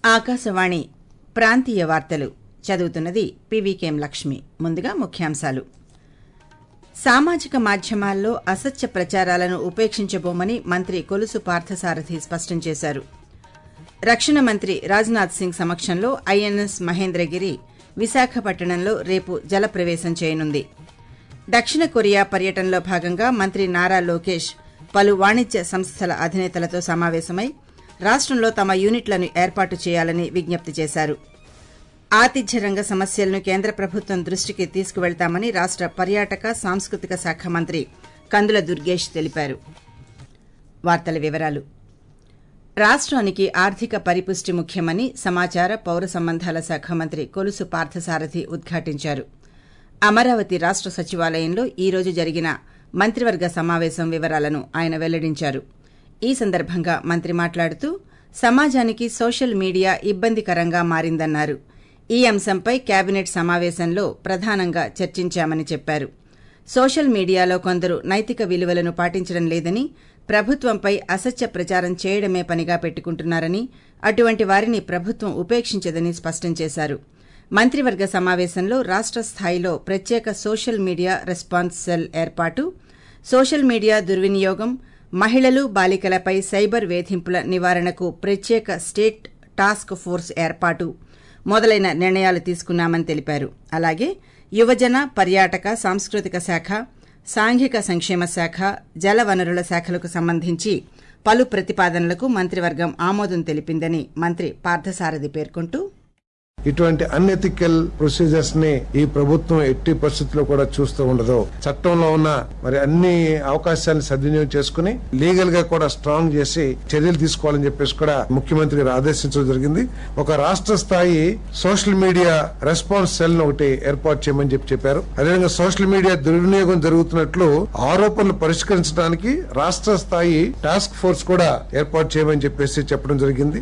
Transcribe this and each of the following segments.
ఆకాశవాణి ప్రాంతీయ వార్తలు చదువుతున్నది పివికేం లక్ష్మి ముందుగా ముఖ్యాంశాలు సామాజిక మాధ్యమాల్లో అసత్య ప్రచారాలను ఉపేక్షించబోమని మంత్రి కొలుసు పార్థసారథి స్పష్టం చేశారు రక్షణ మంత్రి రాజ్నాథ్ సింగ్ సమక్షంలో ఐఎన్ఎస్ మహేంద్రగిరి విశాఖపట్టణంలో రేపు జలప్రవేశం చేయనుంది దక్షిణ కొరియా పర్యటనలో భాగంగా మంత్రి నారా లోకేష్ పలు వాణిజ్య సంస్థల అధినేతలతో సమావేశమై రాష్టంలో తమ యూనిట్లను ఏర్పాటు చేయాలని విజ్ఞప్తి చేశారు ఆతిథ్య రంగ సమస్యలను కేంద్ర ప్రభుత్వం దృష్టికి తీసుకువెళ్తామని రాష్ట పర్యాటక సాంస్కృతిక శాఖ మంత్రి కందుల దుర్గేష్ తెలిపారు వార్తల వివరాలు రాష్ట్రానికి ఆర్థిక పరిపుష్టి ముఖ్యమని సమాచార పౌర సంబంధాల శాఖ మంత్రి కొలుసు పార్థసారథి ఉద్ఘాటించారు అమరావతి రాష్ట సచివాలయంలో ఈ రోజు జరిగిన మంత్రివర్గ సమావేశం వివరాలను ఆయన వెల్లడించారు ఈ సందర్భంగా మంత్రి మాట్లాడుతూ సమాజానికి సోషల్ మీడియా ఇబ్బందికరంగా మారిందన్నారు ఈ అంశంపై కేబినెట్ సమావేశంలో ప్రధానంగా చర్చించామని చెప్పారు సోషల్ మీడియాలో కొందరు నైతిక విలువలను పాటించడం లేదని ప్రభుత్వంపై అసత్య ప్రచారం చేయడమే పనిగా పెట్టుకుంటున్నారని అటువంటి వారిని ప్రభుత్వం ఉపేక్షించదని స్పష్టం చేశారు మంత్రివర్గ సమావేశంలో రాష్ట స్థాయిలో ప్రత్యేక సోషల్ మీడియా రెస్పాన్స్ సెల్ ఏర్పాటు సోషల్ మీడియా దుర్వినియోగం మహిళలు బాలికలపై సైబర్ వేధింపుల నివారణకు ప్రత్యేక స్టేట్ టాస్క్ ఫోర్స్ ఏర్పాటు మొదలైన నిర్ణయాలు తీసుకున్నామని తెలిపారు అలాగే యువజన పర్యాటక సాంస్కృతిక శాఖ సాంఘిక సంక్షేమ శాఖ జలవనరుల శాఖలకు సంబంధించి పలు ప్రతిపాదనలకు మంత్రివర్గం ఆమోదం తెలిపిందని మంత్రి పార్థసారథి పేర్కొంటూ ఇటువంటి అన్ఎథికల్ ప్రొసీజర్స్ ని ఈ ప్రభుత్వం ఎట్టి పరిస్థితుల్లో కూడా చూస్తూ ఉండదు చట్టంలో ఉన్న మరి అన్ని అవకాశాలను సద్వినియోగం చేసుకుని లీగల్ గా కూడా స్ట్రాంగ్ చేసి చర్యలు తీసుకోవాలని చెప్పేసి కూడా ముఖ్యమంత్రి గారు ఆదేశించడం జరిగింది ఒక రాష్ట్ర స్థాయి సోషల్ మీడియా రెస్పాన్స్ సెల్ ఒకటి ఏర్పాటు చేయమని చెప్పి చెప్పారు అదేవిధంగా సోషల్ మీడియా దుర్వినియోగం జరుగుతున్నట్లు ఆరోపణలు పరిష్కరించడానికి రాష్ట్ర స్థాయి టాస్క్ ఫోర్స్ కూడా ఏర్పాటు చేయమని చెప్పేసి చెప్పడం జరిగింది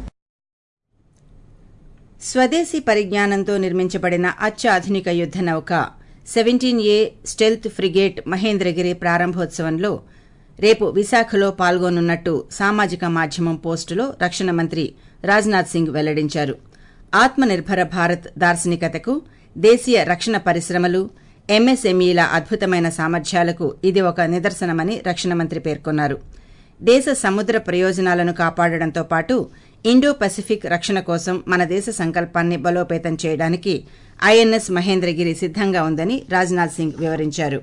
స్వదేశీ పరిజ్ఞానంతో నిర్మించబడిన అత్యాధునిక యుద్ద నౌక seventeen A stealth frigate Mahendragiri ప్రారంభోత్సవంలో రేపు విశాఖలో పాల్గొనున్నట్టు సామాజిక మాధ్యమం పోస్టులో రక్షణ మంత్రి రాజ్నాథ్ సింగ్ వెల్లడించారు ఆత్మనిర్భర భారత్ దార్శనికతకు దేశీయ రక్షణ పరిశ్రమలు ఎంఎస్ఎంఈల అద్భుతమైన సామర్థ్యాలకు ఇది ఒక నిదర్శనమని రక్షణ మంత్రి పేర్కొన్నారు దేశ సముద్ర ప్రయోజనాలను కాపాడడంతో పాటు ఇండో పసిఫిక్ రక్షణ కోసం మన దేశ సంకల్పాన్ని బలోపేతం చేయడానికి ఐఎన్ఎస్ మహేంద్రగిరి సిద్దంగా ఉందని రాజ్నాథ్ సింగ్ వివరించారు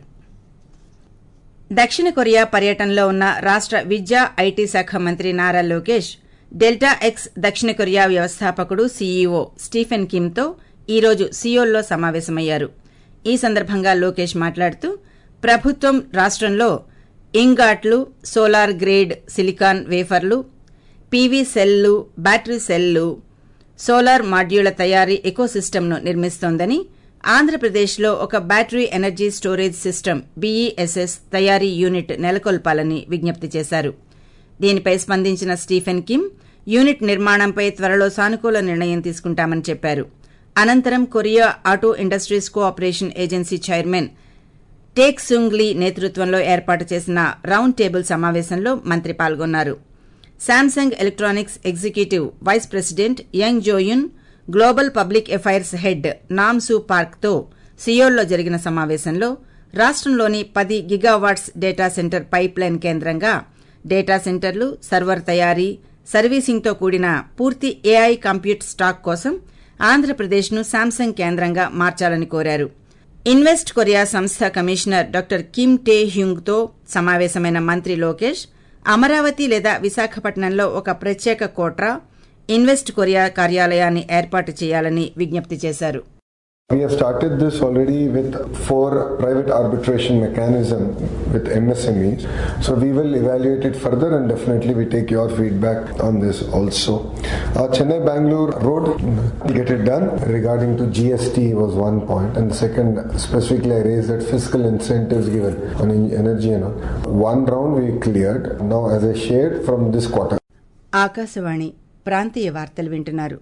దక్షిణ కొరియా పర్యటనలో ఉన్న రాష్ట విద్యా ఐటీ శాఖ మంత్రి నారా లోకేష్ డెల్టా ఎక్స్ దక్షిణ కొరియా వ్యవస్థాపకుడు సీఈఓ స్టీఫెన్ కిమ్తో ఈ రోజు సియోల్లో సమావేశమయ్యారు ఈ సందర్భంగా లోకేష్ మాట్లాడుతూ ప్రభుత్వం రాష్టంలో ఇంగాట్లు సోలార్ గ్రేడ్ సిలికాన్ వేఫర్లు PV cell battery cell solar మాడ్యూళ్ల తయారీ ఎకోసిస్టమ్ను నిర్మిస్తోందని ఆంధ్రప్రదేశ్లో ఒక battery energy storage system BESS తయారీ యూనిట్ నెలకొల్పాలని విజ్ఞప్తి చేశారు దీనిపై స్పందించిన స్టీఫెన్ కిమ్ యూనిట్ నిర్మాణంపై త్వరలో సానుకూల నిర్ణయం తీసుకుంటామని చెప్పారు అనంతరం Korea auto industries cooperation agency chairman Taek Sung Lee నేతృత్వంలో ఏర్పాటు చేసిన రౌండ్ టేబుల్ సమావేశంలో మంత్రి పాల్గొన్నారు Samsung electronics executive vice president Young Joeun global public affairs head Namsoo పార్క్తో సియోల్లో జరిగిన సమావేశంలో రాష్టంలోని పది gigawatts data center pipeline కేంద్రంగా డేటా సెంటర్లు సర్వర్ తయారీ సర్వీసింగ్తో కూడిన పూర్తి ఏఐ కంప్యూట్ స్టాక్ కోసం ఆంధ్రప్రదేశ్ను శాంసంగ్ కేంద్రంగా మార్చాలని కోరారు ఇన్వెస్ట్ కొరియా సంస్థ కమిషనర్ డాక్టర్ కిమ్ టే హ్యుంగ్తో సమావేశమైన మంత్రి లోకేష్ అమరావతి లేదా విశాఖపట్నంలో ఒక ప్రత్యేక కోట్రా ఇన్వెస్ట్ కొరియా కార్యాలయాన్ని ఏర్పాటు చేయాలని విజ్ఞప్తి చేశారు We have started this already with four private arbitration mechanism with MSMEs. So we will evaluate it further and definitely we take your feedback on this also. Uh, Chennai Bangalore road, get it done. Regarding to GST was one point, and the second specifically I raised that fiscal incentives given on energy. You know, one round we cleared. Now, as I shared from this quarter. Akashvani ప్రాంతీయ వార్తలు వింటున్నారు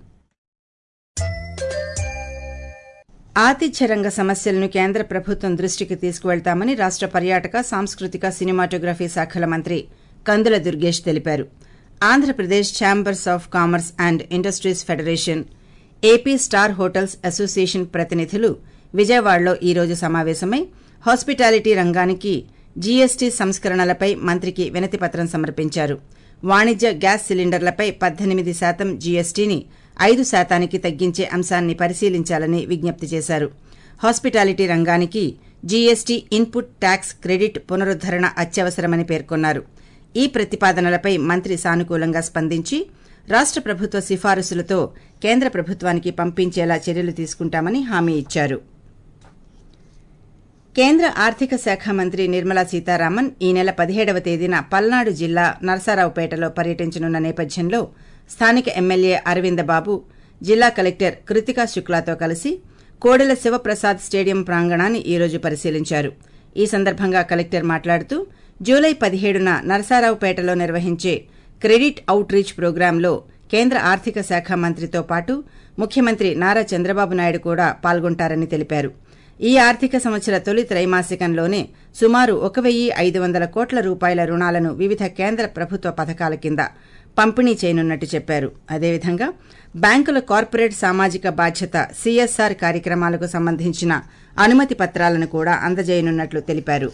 ఆతిథ్య రంగ సమస్యలను కేంద్ర ప్రభుత్వం దృష్టికి తీసుకువెళ్తామని రాష్ట పర్యాటక సాంస్కృతిక సినిమాటోగ్రఫీ శాఖల మంత్రి కందుల దుర్గేష్ తెలిపారు Andhra Pradesh chambers of commerce and industries federation AP star hotels association ప్రతినిధులు విజయవాడలో ఈ రోజు సమావేశమై హాస్పిటాలిటీ రంగానికి జీఎస్టీ సంస్కరణలపై మంత్రికి వినతి పత్రం సమర్పించారు వాణిజ్య గ్యాస్ సిలిండర్లపై పద్దెనిమిది శాతం జీఎస్టీని ఐదు శాతానికి తగ్గించే అంశాన్ని పరిశీలించాలని విజ్ఞప్తి చేశారు హాస్పిటాలిటీ రంగానికి జీఎస్టీ ఇన్పుట్ ట్యాక్స్ క్రెడిట్ పునరుద్దరణ అత్యవసరమని పేర్కొన్నారు ఈ ప్రతిపాదనలపై మంత్రి సానుకూలంగా స్పందించి రాష్ట ప్రభుత్వ సిఫారసులతో కేంద్ర ప్రభుత్వానికి పంపించేలా చర్యలు తీసుకుంటామని హామీ ఇచ్చారు కేంద్ర ఆర్థిక శాఖ మంత్రి నిర్మలా సీతారామన్ ఈ నెల పదిహేడవ తేదీన పల్నాడు జిల్లా నరసరావుపేటలో పర్యటించనున్న నేపథ్యంలో స్థానిక ఎమ్మెల్యే అరవింద బాబు జిల్లా కలెక్టర్ కృతికా శుక్లాతో కలిసి కోడెల శివప్రసాద్ స్టేడియం ప్రాంగణాన్ని ఈ రోజు పరిశీలించారు ఈ సందర్భంగా కలెక్టర్ మాట్లాడుతూ జూలై పదిహేడున నరసరావుపేటలో నిర్వహించే క్రెడిట్ అవుట్ రీచ్ ప్రోగ్రాంలో కేంద్ర ఆర్థిక శాఖ మంత్రితో పాటు ముఖ్యమంత్రి నారా చంద్రబాబు నాయుడు కూడా పాల్గొంటారని తెలిపారు ఈ ఆర్థిక సంవత్సర తొలి త్రైమాసికంలోనే సుమారు ఒక వెయ్యి ఐదు వందల కోట్ల రూపాయల రుణాలను వివిధ కేంద్ర ప్రభుత్వ పథకాల కింద పంపిణీ చేయనున్నట్టు చెప్పారు అదేవిధంగా బ్యాంకుల కార్పొరేట్ సామాజిక బాధ్యత సీఎస్ఆర్ కార్యక్రమాలకు సంబంధించిన అనుమతి పత్రాలను కూడా అందజేయనున్నట్లు తెలిపారు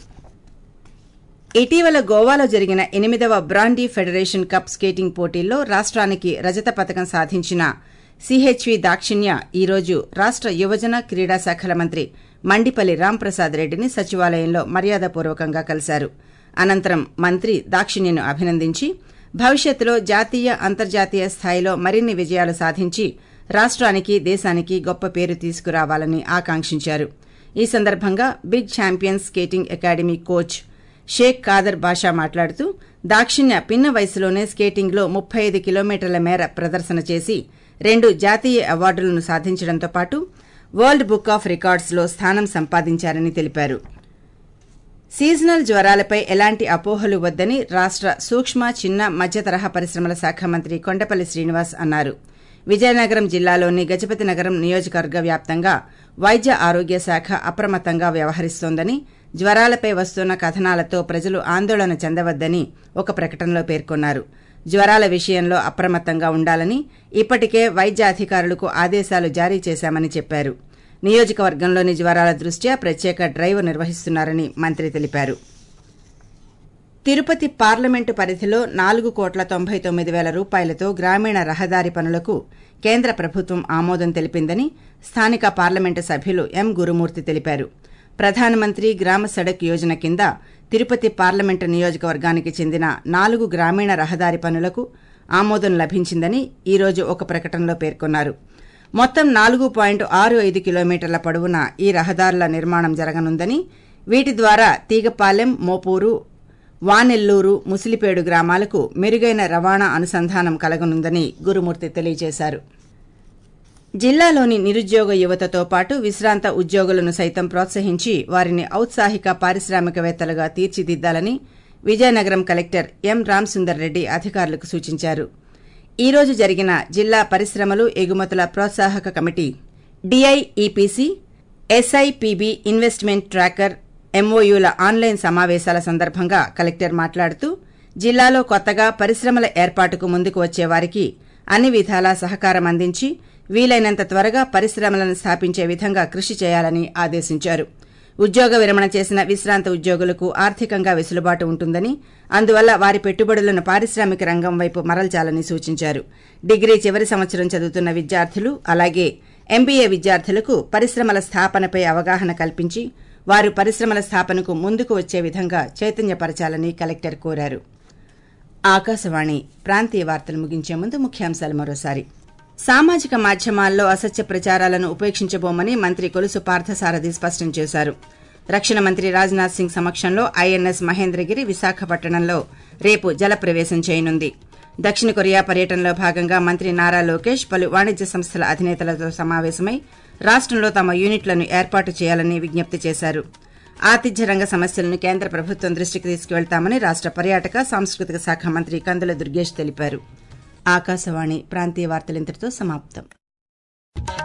ఇటీవల గోవాలో జరిగిన ఎనిమిదవ బ్రాండీ ఫెడరేషన్ కప్ స్కేటింగ్ పోటీల్లో రాష్ట్రానికి రజత పథకం సాధించిన సిహెచ్వి దాక్షిణ్య ఈ రోజు రాష్ట యువజన క్రీడా శాఖల మంత్రి మండిపల్లి రాంప్రసాద్ రెడ్డిని సచివాలయంలో మర్యాదపూర్వకంగా కలిశారు అనంతరం మంత్రి దాక్షిణ్యను అభినందించి భవిష్యత్తులో జాతీయ అంతర్జాతీయ స్థాయిలో మరిన్ని విజయాలు సాధించి రాష్ట్రానికి దేశానికి గొప్ప పేరు తీసుకురావాలని ఆకాంక్షించారు ఈ సందర్భంగా big champions skating academy coach Shaik Khader Basha మాట్లాడుతూ దాక్షిణ్య పిన్న వయసులోనే స్కేటింగ్లో ముప్పై ఐదు కిలోమీటర్ల మేర ప్రదర్శన చేసి రెండు జాతీయ అవార్డులను సాధించడంతో పాటు వరల్డ్ బుక్ ఆఫ్ రికార్డ్స్లో స్థానం సంపాదించారని తెలిపారు సీజనల్ జ్వరాలపై ఎలాంటి అపోహలు వద్దని రాష్ట సూక్ష్మ చిన్న మధ్య తరహా పరిశ్రమల శాఖ మంత్రి కొండపల్లి శ్రీనివాస్ అన్నారు విజయనగరం జిల్లాలోని గజపతి నగరం నియోజకవర్గ వ్యాప్తంగా వైద్య ఆరోగ్య శాఖ అప్రమత్తంగా వ్యవహరిస్తోందని జ్వరాలపై వస్తున్న కథనాలతో ప్రజలు ఆందోళన చెందవద్దని ఒక ప్రకటనలో పేర్కొన్నారు జ్వరాల విషయంలో అప్రమత్తంగా ఉండాలని ఇప్పటికే వైద్య అధికారులకు ఆదేశాలు జారీ చేశామని చెప్పారు నియోజకవర్గంలోని జ్వరాల దృష్ట్యా ప్రత్యేక డ్రైవ్ నిర్వహిస్తున్నారని మంత్రి తెలిపారు తిరుపతి పార్లమెంటు పరిధిలో నాలుగు కోట్ల తొంభై తొమ్మిది వేల రూపాయలతో గ్రామీణ రహదారి పనులకు కేంద్ర ప్రభుత్వం ఆమోదం తెలిపిందని స్థానిక పార్లమెంటు సభ్యులు ఎం గురుమూర్తి తెలిపారు ప్రధానమంత్రి గ్రామ సడక్ యోజన కింద తిరుపతి పార్లమెంటు నియోజకవర్గానికి చెందిన నాలుగు గ్రామీణ రహదారి పనులకు ఆమోదం లభించిందని ఈ రోజు ఒక ప్రకటనలో పేర్కొన్నారు మొత్తం నాలుగు పాయింట్ ఆరు ఐదు కిలోమీటర్ల పొడవున ఈ రహదారుల నిర్మాణం జరగనుందని వీటి ద్వారా తీగపాలెం మోపూరు వానెల్లూరు ముసిలిపేడు గ్రామాలకు మెరుగైన రవాణా అనుసంధానం కలగనుందని గురుమూర్తి తెలియజేశారు జిల్లాలోని నిరుద్యోగ యువతతో పాటు విశ్రాంత ఉద్యోగులను సైతం ప్రోత్సహించి వారిని ఔత్సాహిక పారిశ్రామికవేత్తలుగా తీర్చిదిద్దాలని విజయనగరం కలెక్టర్ ఎం రామసుందర్ రెడ్డి అధికారులకు సూచించారు ఈ రోజు జరిగిన జిల్లా పరిశ్రమలు ఎగుమతుల ప్రోత్సాహక committee DIEPC SIPB investment tracker ఎంఓయూల ఆన్లైన్ సమావేశాల సందర్భంగా కలెక్టర్ మాట్లాడుతూ జిల్లాలో కొత్తగా పరిశ్రమల ఏర్పాటుకు ముందుకు వచ్చే వారికి అన్ని విధాలా సహకారం అందించి వీలైనంత త్వరగా పరిశ్రమలను స్థాపించే విధంగా కృషి చేయాలని ఆదేశించారు ఉద్యోగ విరమణ చేసిన విశ్రాంత ఉద్యోగులకు ఆర్థికంగా వెసులుబాటు ఉంటుందని అందువల్ల వారి పెట్టుబడులను పారిశ్రామిక రంగం వైపు మరల్చాలని సూచించారు డిగ్రీ చివరి సంవత్సరం చదువుతున్న విద్యార్థులు అలాగే ఎంబీఏ విద్యార్థులకు పరిశ్రమల స్థాపనపై అవగాహన కల్పించి వారు పరిశ్రమల స్థాపనకు ముందుకు వచ్చే విధంగా చైతన్యపరచాలని కలెక్టర్ కోరారు ఆకాశవాణి ప్రాంతీయ వార్తలు ముగించే ముందు ముఖ్యాంశాలు మరోసారి సామాజిక మాధ్యమాల్లో అసత్య ప్రచారాలను ఉపేక్షించబోమని మంత్రి కొలుసు పార్థసారథి స్పష్టం చేశారు రక్షణ మంత్రి రాజ్నాథ్ సింగ్ సమక్షంలో ఐఎన్ఎస్ మహేంద్రగిరి విశాఖపట్టణంలో రేపు జలప్రవేశం చేయనుంది దక్షిణ కొరియా పర్యటనలో భాగంగా మంత్రి నారా లోకేష్ పలు వాణిజ్య సంస్థల అధినేతలతో సమావేశమై రాష్టంలో తమ యూనిట్లను ఏర్పాటు చేయాలని విజ్ఞప్తి చేశారు ఆతిథ్య రంగ సమస్యలను కేంద్ర ప్రభుత్వం దృష్టికి తీసుకువెళ్తామని రాష్ట పర్యాటక సాంస్కృతిక శాఖ మంత్రి కందుల దుర్గేష్ తెలిపారు ఆకాశవాణి ప్రాంతీయ వార్తలింతటితో సమాప్తం